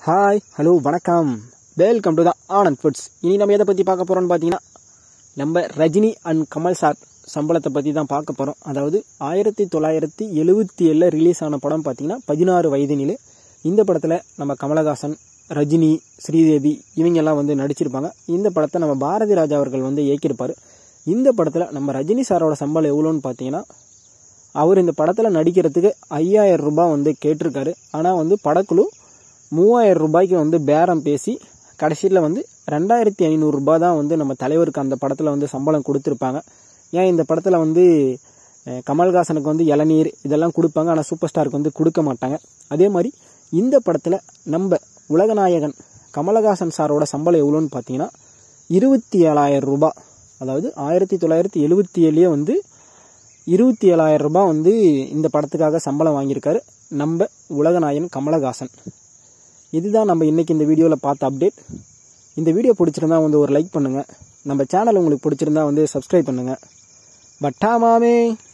hi hello வணக்கம் welcome to the Anand foods இனி நம்ம எதை பற்றி பார்க்க போகிறோம்னு பார்த்தீங்கன்னா நம்ம ரஜினி அண்ட் கமல் சார் சம்பளத்தை பற்றி தான் பார்க்க போகிறோம் அதாவது ஆயிரத்தி தொள்ளாயிரத்தி எழுபத்தி ஏழில் ரிலீஸ் ஆன படம் பார்த்தீங்கன்னா பதினாறு வயதினிலே இந்த படத்தில் நம்ம கமலஹாசன் ரஜினி ஸ்ரீதேவி இவங்கெல்லாம் வந்து நடிச்சிருப்பாங்க இந்த படத்தை நம்ம பாரதி ராஜா அவர்கள் வந்து இயக்கியிருப்பார் இந்த படத்தில் நம்ம ரஜினி சாரோட சம்பளம் எவ்வளோன்னு பார்த்தீங்கன்னா அவர் இந்த படத்தில் நடிக்கிறதுக்கு ஐயாயிரம் ரூபாய் வந்து கேட்டிருக்காரு ஆனால் வந்து படக்குழு மூவாயிரம் ரூபாய்க்கு வந்து பேரம் பேசி கடைசியில் வந்து ரெண்டாயிரத்தி ஐநூறுரூபா தான் வந்து நம்ம தலைவருக்கு அந்த படத்தில் வந்து சம்பளம் கொடுத்துருப்பாங்க ஏன் இந்த படத்தில் வந்து அஹ், கமல்ஹாசனுக்கு வந்து இளநீர் இதெல்லாம் கொடுப்பாங்க ஆனால் சூப்பர் ஸ்டாருக்கு வந்து கொடுக்க மாட்டாங்க அதே மாதிரி இந்த படத்தில் நம்ம உலகநாயகன் கமலஹாசன் சாரோட சம்பளம் எவ்வளோன்னு பார்த்தீங்கன்னா இருபத்தி ஏழாயிரம் ரூபாய் அதாவது ஆயிரத்தி தொள்ளாயிரத்தி எழுபத்தி ஏழுலேயே வந்து இருபத்தி ஏழாயிரம் ரூபாய் வந்து இந்த படத்துக்காக சம்பளம் வாங்கியிருக்காரு நம்ம உலகநாயகன் கமலஹாசன் இதுதான் நம்ம இன்னைக்கு இந்த வீடியோவில் பார்த்த அப்டேட் இந்த வீடியோ பிடிச்சிருந்தா வந்து ஒரு லைக் பண்ணுங்கள் நம்ம சேனல் உங்களுக்கு பிடிச்சிருந்தா வந்து சப்ஸ்கிரைப் பண்ணுங்கள் பட்டா மாமே